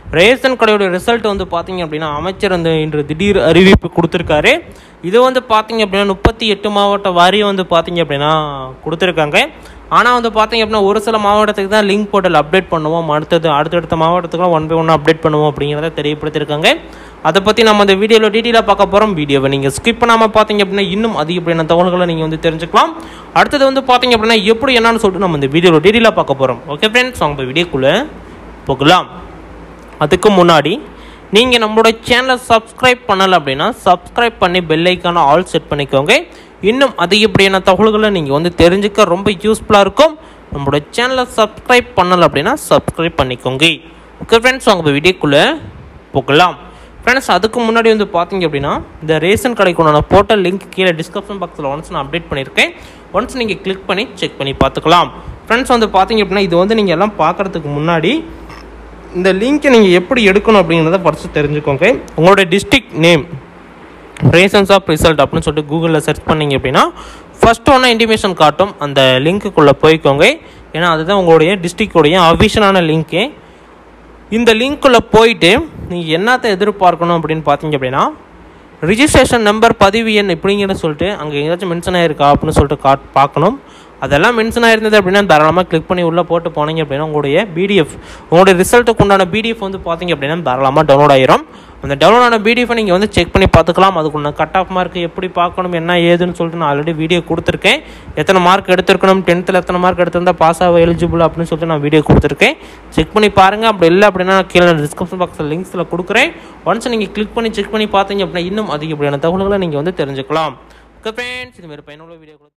ration கடையோட result வந்து பார்த்தீங்க அப்படின்னா அமைச்சர் வந்து இன்று திடீர் அறிவிப்பு கொடுத்துருக்காரு இது வந்து பார்த்தீங்க அப்படின்னா முப்பத்தி எட்டு மாவட்ட வாரியம் வந்து பார்த்தீங்க அப்படின்னா கொடுத்துருக்காங்க ஆனால் வந்து பார்த்தீங்க அப்படின்னா ஒரு சில மாவட்டத்துக்கு தான் லிங்க் போர்ட்டல் அப்டேட் பண்ணுவோம் அடுத்தது அடுத்தடுத்த மாவட்டத்துக்குலாம் ஒன் பை ஒன் அப்டேட் பண்ணுவோம் அப்படிங்கிறத தெரியப்படுத்தியிருக்காங்க அதை பற்றி நம்ம இந்த வீடியோவில் டீட்டெயிலாக பார்க்க போகிறோம் வீடியோவை நீங்கள் ஸ்கிப் பண்ணாமல் பார்த்தீங்க அப்படின்னா இன்னும் அதிகப்படியான தகவல்களை நீங்கள் வந்து தெரிஞ்சுக்கலாம் அடுத்தது வந்து பார்த்தீங்க அப்படின்னா எப்படி என்னன்னு சொல்லிட்டு நம்ம இந்த வீடியோவில் டீட்டெயிலாக பார்க்க போகிறோம் ஓகே ஃப்ரெண்ட்ஸ் அவங்க வீடியோக்குள்ளே போகலாம் அதுக்கு முன்னாடி நீங்கள் நம்மளோட சேனலை சப்ஸ்கிரைப் பண்ணலை அப்படின்னா சப்ஸ்கிரைப் பண்ணி பெல் ஐக்கான ஆல் செட் பண்ணிக்கோங்க இன்னும் அதிகப்படியான தகவல்களை நீங்கள் வந்து தெரிஞ்சுக்க ரொம்ப யூஸ்ஃபுல்லாக இருக்கும் நம்மளோட சேனலை சப்ஸ்கிரைப் பண்ணலை அப்படின்னா சப்ஸ்கிரைப் பண்ணிக்கோங்க ஓகே ஃப்ரெண்ட்ஸ் அவங்க வீடியோக்குள்ளே போகலாம் ஃப்ரெண்ட்ஸ் அதுக்கு முன்னாடி வந்து பார்த்தீங்க அப்படின்னா இந்த ரேஷன் கடைக்கு உண்டான போர்ட்டல் லிங்க் கீழே டிஸ்கிரிப்ஷன் பாக்ஸில் ஒன்ஸ் நான் அப்டேட் பண்ணியிருக்கேன் ஒன்ஸ் நீங்கள் கிளிக் பண்ணி செக் பண்ணி பார்த்துக்கலாம் ஃப்ரெண்ட்ஸ் வந்து பார்த்தீங்க அப்படின்னா இது வந்து நீங்கள் எல்லாம் பார்க்குறதுக்கு முன்னாடி இந்த லிங்க்கை நீங்கள் எப்படி எடுக்கணும் அப்படிங்கிறத ஃபஸ்ட்டு தெரிஞ்சுக்கோங்க உங்களோட district name rations of result அப்படின்னு சொல்லிட்டு கூகுளில் சர்ச் பண்ணீங்க அப்படின்னா ஃபஸ்ட் ஒன்றா இன்டிமேஷன் காட்டும் அந்த லிங்க்குள்ளே போய்க்கோங்க ஏன்னா அதுதான் உங்களுடைய டிஸ்ட்ரிக்டோடைய அஃபிஷியலான லிங்க்கு இந்த லிங்க்குள்ளே போயிட்டு நீங்கள் என்னத்தை எதிர்பார்க்கணும் அப்படின்னு பார்த்தீங்க அப்படின்னா ரிஜிஸ்ட்ரேஷன் நம்பர் பதிவு எண் இப்படிங்கிறத சொல்லிட்டு அங்கே ஏதாச்சும் மென்ஷன் ஆயிருக்கா அப்படின்னு சொல்லிட்டு காட் பார்க்கணும் அதெல்லாம் மென்ஷன் ஆயிருந்தது அப்படின்னா தாராளமாக கிளிக் பண்ணி உள்ளே போட்டு போனீங்க அப்படின்னா உங்களுடைய பிடிஎஃப் உங்களுடைய ரிசல்ட்டுக்கு உண்டான பிடிஎஃப் வந்து பார்த்தீங்க அப்படின்னா தாராளமாக டவுன்லோட் ஆயிரும் அந்த டவுன்லோட் ஆன பிடிஎஃப் நீங்கள் வந்து செக் பண்ணி பார்த்துக்கலாம் அதுக்குள்ள கட் ஆஃப் மார்க் எப்படி பார்க்கணும் என்ன ஏதுன்னு சொல்லிட்டு நான் ஆல்ரெடி வீடியோ கொடுத்துருக்கேன் எத்தனை மார்க் எடுத்திருக்கணும் டென்த்தில் எத்தனை மார்க் எடுத்திருந்தா பாஸ் ஆக எலிஜிபிள் அப்படின்னு சொல்லிட்டு நான் வீடியோ கொடுத்துருக்கேன் செக் பண்ணி பாருங்கள் அப்படி இல்லை அப்படின்னா நான் கீழே டிஸ்கிரிப்ஷன் பாக்ஸில் லிங்க்ஸில் கொடுக்குறேன் ஒன்ஸ் நீங்கள் கிளிக் பண்ணி செக் பண்ணி பார்த்தீங்க அப்படின்னா இன்னும் அதிகப்படியான தகவல்களை நீங்கள் வந்து தெரிஞ்சுக்கலாம் ஓகே ஃப்ரெண்ட்ஸ் இது மாதிரி பயனுள்ள வீடியோ